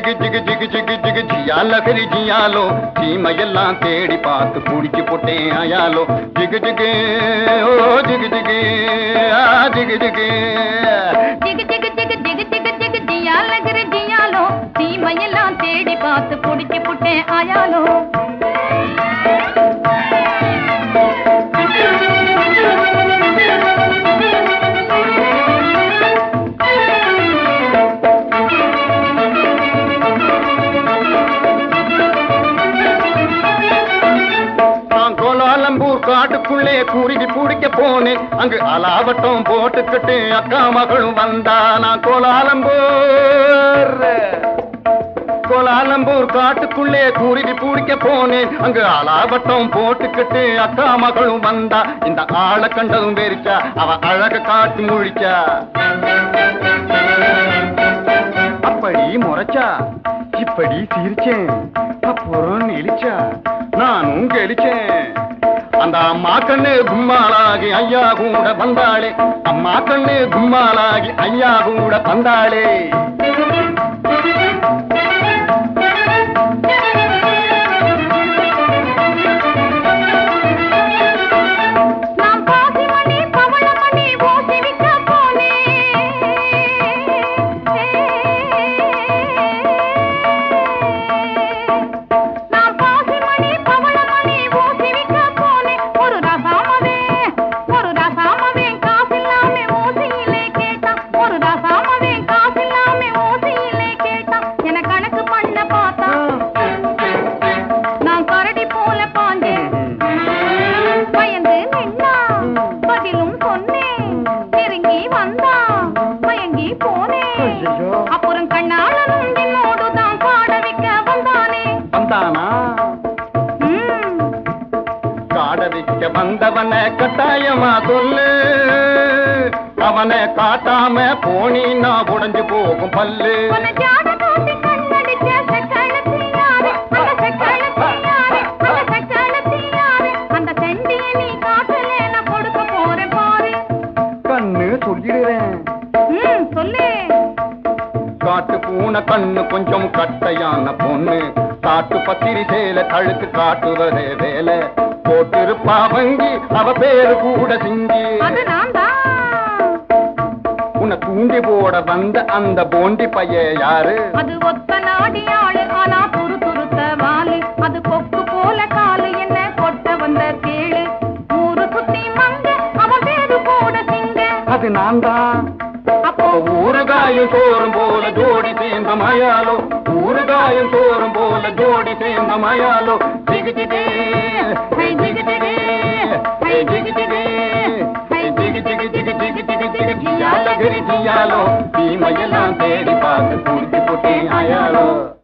ஜிகு ஜிகு ஜிகு ஜிகு ஜிகு ஜியா லகரி ஜியாலோ சீமையெல்லாம் தேடி பார்த்து குடிச்சு போட்டேன் ஆயாலோ ஜிகு ஜிகு ஓ ஜிகு ஜிகு ஆ ஜிகு ஜிகு ஜிகு ஜிகு ஜிகு ஜிகு ஜிகு ஜிகு ஜியா லகர ஜியாலோ சீமையெல்லாம் தேடி பார்த்து புடிச்சு புட்டேன் ஆயாலோ நான் கோலாலம்பூர் காட்டுக்குள்ளே குருவி பிடிக்க போனேன் அங்கு அலாவட்டம் போட்டுக்கிட்டு அக்கா மகளும் வந்தா நான் கோலாலம்பூர் கோலாலம்பூர் காட்டுக்குள்ளே குருவி பிடிக்க போனேன் அங்கு அலாவட்டம் போட்டுக்கிட்டு அக்கா மகளும் வந்தா இந்த ஆளை கண்டதும் வெறிச்சா அவ அழக காட்டி முழிச்சா அப்படி முறைச்சா இப்படி சிரிச்சேன் அப்புறம் நெளிச்சா நானும் கெளிச்சேன் அந்த அம்மா கண்ணு கும்மாளாகி ஐயா கூட வந்தாளே அம்மா கண்ணு கும்மாளாகி ஐயா கூட வந்தாளே நான் பாசிமணி பவளமணி ஊசி விற்க போனேன் நான் பாசிமணி பவளமணி ஊசி விற்க போனேன் ஒரு ரசாமவே ஒரு ரசாமவே காசில்லாம ஊசியிலே கேட்டான் ஒரு ரசாமவே காசில்லாம ஊசியிலே கேட்டான் என கணக்கு பண்ண பார்த்தா நான் கரடி போல பாஞ்சேன் பயந்து நின்னா பதிலும் சொன்னேன் நெருங்கி வந்தா மயங்கி போனேன் ஐயையோ. அப்புறம் கண்ணாளனும் என்னோடு தான் பாட வைக்க வந்தானே வந்தானா ம், காட வைக்க வந்தவன கட்டாயமா சொல்லு அவனை காட்டாம போனீன்னா உடைஞ்சு போகும் பல்லு உன்னை ஜாட காட்டி கண்ணடிச்ச செக்களத்தி யாரு? அந்த செக்களத்தி யாரு? அந்த செக்களத்தி யாரு? அந்த செண்டிய நீ காட்டலேன்னா கொடுக்க போறேன் பாரு கண்ணு சொல்லிடுறேன் ம், சொல்லு காட்டு பூனை கண்ணு கொஞ்சம் கட்டையான பொண்ணு காட்டு பத்திரி சேல கழுத்து காட்டுவதே வேலை போட்டிருப்பா வங்கி அவ பேரு கூட சிங்கி அது நான் தான் உன்னை தூண்டி போட வந்த அந்த போண்டி பைய யாரு அது ஒத்த நாடி ஆளு ஆனா துரு துருத்த வாலு அது கொக்கு போல காலு என்ன கொட்ட வந்த கேளு ஊரு சுத்தி மங்க அவன் பேரு கூட சிங்க அது நான் தான் அப்போ ஊறுகாயும் சோறும் போல ஜோடி சேர்ந்த மயாலோ ஊறுகாயும் சோறும் போல ஜோடி சேர்ந்த மயாலோ ஜிகு ஜிகு ஹை ஜிகு ஜிகு ஹை ஜிகு ஜிகு ஹை ஜிகு ஜிகு ஜிகு ஜிகு ஜிகு ஜிகு ஜியால கிரி ஜியாலோ தீமையெல்லாம் தேடி பார்த்து குடிச்சு போட்டேன் ஆயாலோ